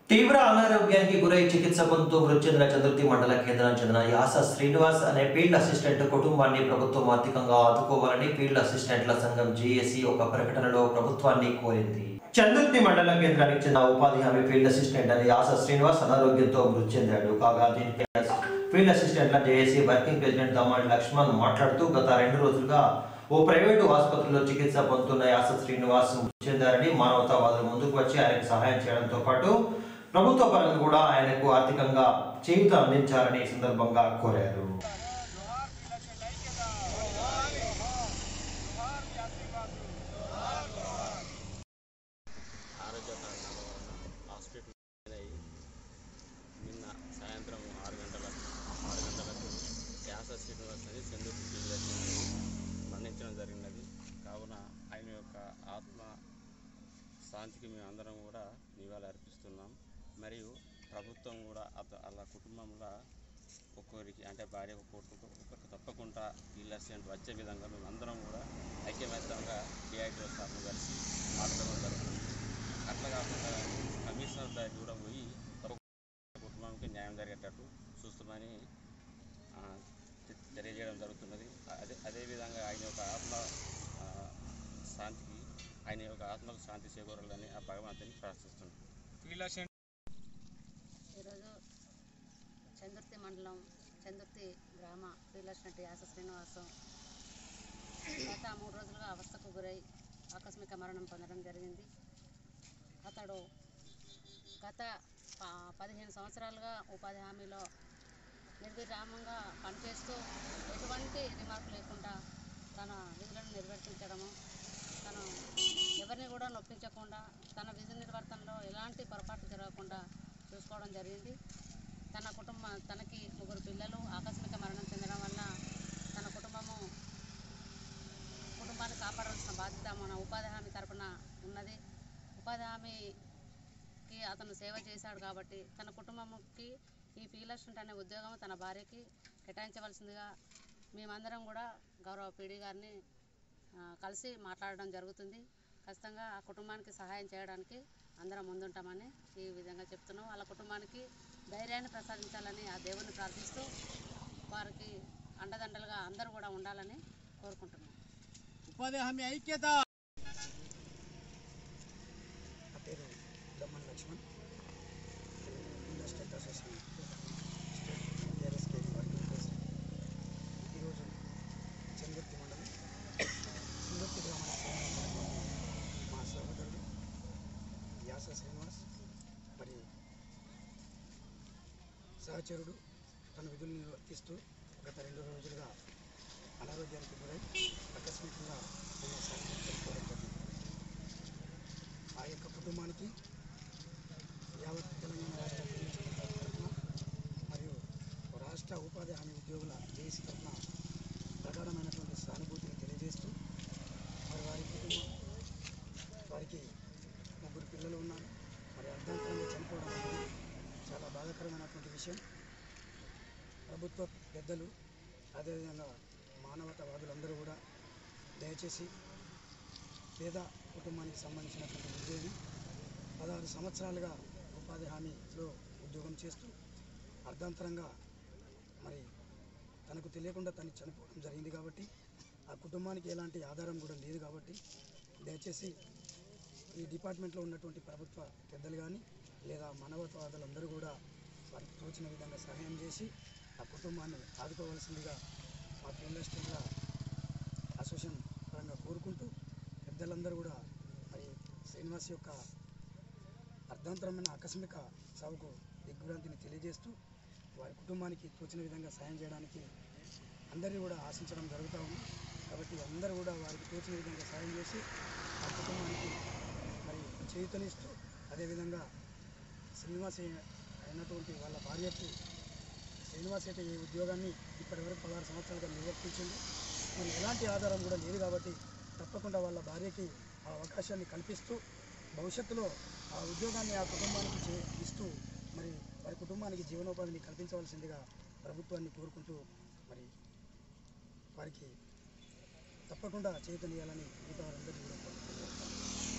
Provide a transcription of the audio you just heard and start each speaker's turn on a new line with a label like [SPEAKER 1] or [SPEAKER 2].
[SPEAKER 1] తీవ్ర అనారోగ్యానికి గురై చికిత్స పొందుతూ మృతి చెందిన చతుర్థి మండల కేంద్రానికి చెందిన యాస శ్రీనివాస్ అనే ఫీల్డ్ అసిస్టెంట్ కుటుంబాన్ని ప్రభుత్వం ఆర్థికంగా ఆదుకోవాలని ఫీల్డ్ అసిస్టెంట్ల సంఘం జేఏసీ ఒక ప్రకటనలో ప్రభుత్వాన్ని కోరింది చందుర్తి మండల కేంద్రానికి చెందిన ఉపాధి హామీ ఫీల్డ్ అసిస్టెంట్ అని యాస శ్రీనివాస్ అనారోగ్యంతో మృతి చెందాడు కాగా దీనికి ఫీల్డ్ అసిస్టెంట్ల JAC working president Dammadi Lakshman మాట్లాడుతూ గత రెండు రోజులుగా ఓ ప్రైవేటు ఆసుపత్రిలో చికిత్స పొందుతున్న యాస శ్రీనివాస్ మృతి చెందారని మానవతావాదులు ముందుకు వచ్చి ఆయనకు సహాయం చేయడంతో పాటు ప్రభుత్వ పరంగా కూడా ఆయనకు ఆర్థికంగా చేయూత అందించాలని ఈ సందర్భంగా కోరారు
[SPEAKER 2] ఆరోగ్య కారణాల వలన హాస్పిటల్ అయి నిన్న సాయంత్రం ఆరు గంటలకు ఆరు గంటలకు క్యాన్సర్ శ్రీనివాస్ అని చంద్రుడి జిల్లాకి మరణించడం జరిగినది కావున ఆయన యొక్క ఆత్మ శాంతికి మేము అందరం కూడా నివాళి అర్పిస్తున్నాం మరియు ప్రభుత్వం కూడా అత- వాళ్ళ కుటుంబంలో ఒక్కొరికి అంటే భార్య కొడుకు ఒక్కొక్కరికి తప్పకుండా వీళ్ళ అసిస్టెంట్ వచ్చే విధంగా మేము అందరం కూడా ఐక్యమత్యంగా డిఐటీ సార్ను కలిసి మాట్లాడడం జరుగుతుంది అట్లా కాకుండా కమిషనర్ దగ్గర కూడా పోయి తప్పకుండా కుటుంబానికి న్యాయం జరిగేటట్టు చూస్తామని ఆ, తె- తెలియజేయడం జరుగుతున్నది అదే అదేవిధంగా ఆయన యొక్క ఆత్మ ఆ, శాంతికి ఆయన యొక్క ఆత్మకు శాంతి చేకూరాలని ఆ భగవంతుని ప్రార్థిస్తున్నాం
[SPEAKER 3] ఈరోజు చందుర్తి మండలం చందుర్తి గ్రామ శ్రీలక్ష్మటి యాస శ్రీనివాసం గత మూడు రోజులుగా అవస్థకు గురై ఆకస్మిక మరణం పొందడం జరిగింది అతడు గత ప- పదిహేను సంవత్సరాలుగా ఉపాధి హామీలో నిర్విరామంగా పనిచేస్తూ ఎటువంటి రిమార్క్ లేకుండా తన విధులను నిర్వర్తించడము తను ఎవరిని కూడా నొప్పించకుండా తన విధి నిర్వర్తనలో ఎలాంటి పొరపాటు జరగకుండా చూసుకోవడం జరిగింది తన కుటుంబ తనకి ముగ్గురు పిల్లలు ఆకస్మిక మరణం చెందడం వల్ల తన కుటుంబము కుటుంబాన్ని కాపాడాల్సిన బాధ్యత మన ఉపాధి హామీ తరపున ఉన్నది ఉపాధి హామీకి అతను సేవ చేశాడు కాబట్టి తన కుటుంబంకి ఈ ఫీలర్స్టెంట్ అనే ఉద్యోగం తన భార్యకి కేటాయించవలసిందిగా మేమందరం కూడా గౌరవ పీడీ గారిని ఆ, కలిసి మాట్లాడడం జరుగుతుంది ఖచ్చితంగా ఆ కుటుంబానికి సహాయం చేయడానికి అందరం ముందుంటామని ఈ విధంగా చెప్తున్నాం వాళ్ళ కుటుంబానికి ధైర్యాన్ని ప్రసాదించాలని ఆ దేవుని ప్రార్థిస్తూ వారికి అండదండలుగా అందరూ కూడా ఉండాలని కోరుకుంటున్నాం
[SPEAKER 4] ఉపాధి హామీ ఐక్యత
[SPEAKER 5] నా పేరు Damman Lakshman Indian state association state టీఆర్ఎస్కే వర్కింగ్ ప్రెసిడెంట్ ఈరోజు చందుర్తి మండలం చందుర్తి గ్రామానికి సంబంధించినటువంటి మా సహోదరుడు వ్యాస శ్రీనివాస్ మరి సహచరుడు తన విధులు నిర్వర్తిస్తూ గత రెండు రోజులుగా అనారోగ్యానికి గురై ఆకస్మికంగా నిన్న సాయంత్రం చనిపోవడం జరిగింది ఆ యొక్క కుటుంబానికి యావత్ తెలంగాణ రాష్ట్ర పీఎస్పీ తరఫున మరియు రాష్ట్ర ఉపాధి హామీ ఉద్యోగుల జేసీ తరఫున ప్రగాఢమైనటువంటి సానుభూతిని తెలియజేస్తూ మరి వారి కుటుంబం వారికి ముగ్గురు పిల్లలు ఉన్నారు మరి అర్ధాంతరంగా చనిపోవడం అనేది చాలా బాధాకరమైనటువంటి విషయం ప్రభుత్వ పెద్దలు అదేవిధంగా మానవతావాదులందరూ కూడా దయచేసి పేద కుటుంబానికి సంబంధించినటువంటి ఉద్యోగి పదహారు సంవత్సరాలుగా ఉపాధి హామీలో ఉద్యోగం చేస్తూ అర్ధాంతరంగా మరి తనకు తెలియకుండా తను చనిపోవడం జరిగింది కాబట్టి ఆ కుటుంబానికి ఎలాంటి ఆధారం కూడా లేదు కాబట్టి దయచేసి ఈ డిపార్ట్మెంట్లో ఉన్నటువంటి ప్రభుత్వ పెద్దలు కానీ లేదా మానవతావాదులందరూ కూడా వారికి తోచిన విధంగా సహాయం చేసి ఆ కుటుంబాన్ని ఆదుకోవాల్సిందిగా మా ఫీల్డ్ అసోసియేషన్ పరంగా కోరుకుంటూ పెద్దలందరూ కూడా మరి శ్రీనివాస్ యొక్క అర్ధాంతరమైన ఆకస్మిక సాగుకు దిగ్భ్రాంతిని తెలియజేస్తూ వారి కుటుంబానికి తోచిన విధంగా సాయం చేయడానికి అందరినీ కూడా ఆశించడం జరుగుతూ ఉంది కాబట్టి అందరూ కూడా వారికి తోచిన విధంగా సాయం చేసి ఆ కుటుంబానికి మరి చేయుతనిస్తూ అదేవిధంగా శ్రీనివాస్ అయినటువంటి వాళ్ళ భార్యకి శ్రీనివాస్ అయితే ఈ ఉద్యోగాన్ని ఇప్పటివరకు పదహారు సంవత్సరాలుగా నిర్వర్తించింది మరి ఎలాంటి ఆధారం కూడా లేదు కాబట్టి తప్పకుండా వాళ్ళ భార్యకి ఆ అవకాశాన్ని కల్పిస్తూ భవిష్యత్తులో ఆ ఉద్యోగాన్ని ఆ కుటుంబానికి చే ఇస్తూ మరి వారి కుటుంబానికి జీవనోపాధిని కల్పించవలసిందిగా ప్రభుత్వాన్ని కోరుకుంటూ మరి వారికి తప్పకుండా చైతన్యాలని మిగతా వారందరినీ కూడా కోరుకుంటున్నాను.